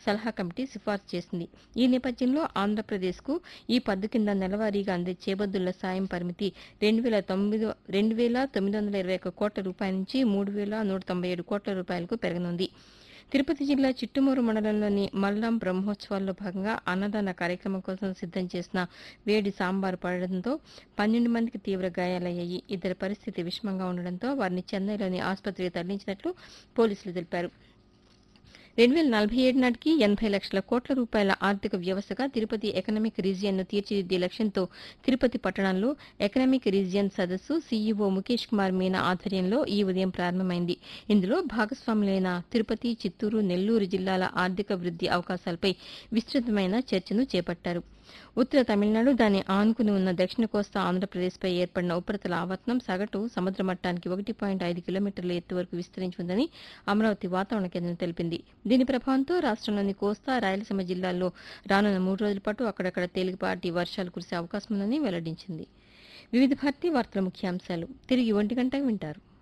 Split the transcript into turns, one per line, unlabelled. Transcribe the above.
సలహా కమిటీ సిఫార్సు చేసింది ఈ నేపథ్యంలో ఆంధ్రప్రదేశ్కు ఈ పద్దు కింద నెలవారీగా అందే చేబద్దుల సాయం పరిమితి రెండు వేల తొమ్మిది రెండు వేల తొమ్మిది వందల ఇరవై ఒక్క కోట్ల రూపాయల నుంచి మూడు వేల నూట తొంభై ఏడు కోట్ల రూపాయలకు పెరగనుంది తిరుపతి జిల్లా చిట్టుమూరు మండలంలోని మల్లాం బ్రహ్మోత్సవాల్లో భాగంగా అన్నదాన కార్యక్రమం కోసం సిద్దం చేసిన వేడి సాంబారు పడడంతో పన్నెండు మందికి తీవ్ర గాయాలయ్యాయి ఇద్దరి పరిస్థితి విషమంగా ఉండడంతో వారిని చెన్నైలోని ఆసుపత్రికి తరలించినట్లు పోలీసులు తెలిపారు రెండు వేల నలభై ఏడు నాటికి ఎనభై లక్షల కోట్ల రూపాయల ఆర్థిక వ్యవస్థగా తిరుపతి ఎకనామిక్ రీజియన్ను తీర్చిదిద్దే లక్ష్యంతో తిరుపతి పట్టణంలో ఎకనామిక్ రీజియన్ సదస్సు సీఈఓ ముఖేష్ కుమార్ మీనా ఆధ్వర్యంలో ఈ ఉదయం ప్రారంభమైంది ఇందులో భాగస్వాములైన తిరుపతి చిత్తూరు నెల్లూరు జిల్లాల ఆర్థిక వృద్ధి అవకాశాలపై విస్తృతమైన చర్చను చేపట్టారు ఉత్తర తమిళనాడు దాని ఆనుకుని ఉన్న దక్షిణ కోస్తా ఆంధ్రప్రదేశ్పై ఏర్పడిన ఉపరితల ఆవర్తనం సగటు సముద్ర మట్టానికి ఒకటి పాయింట్ ఐదు కిలోమీటర్ల ఎత్తు వరకు విస్తరించి ఉందని అమరావతి వాతావరణ కేంద్రం తెలిపింది దీని ప్రభావంతో రాష్ట్రంలోని కోస్తా రాయలసీమ జిల్లాల్లో రానున్న మూడు రోజుల పాటు అక్కడక్కడ తేలికపాటి వర్షాలు కురిసే అవకాశం ఉందని వెల్లడించింది వివిధ భారతి వార్తల ముఖ్యాంశాలు తిరిగి ఒంటి గంటకు వింటారు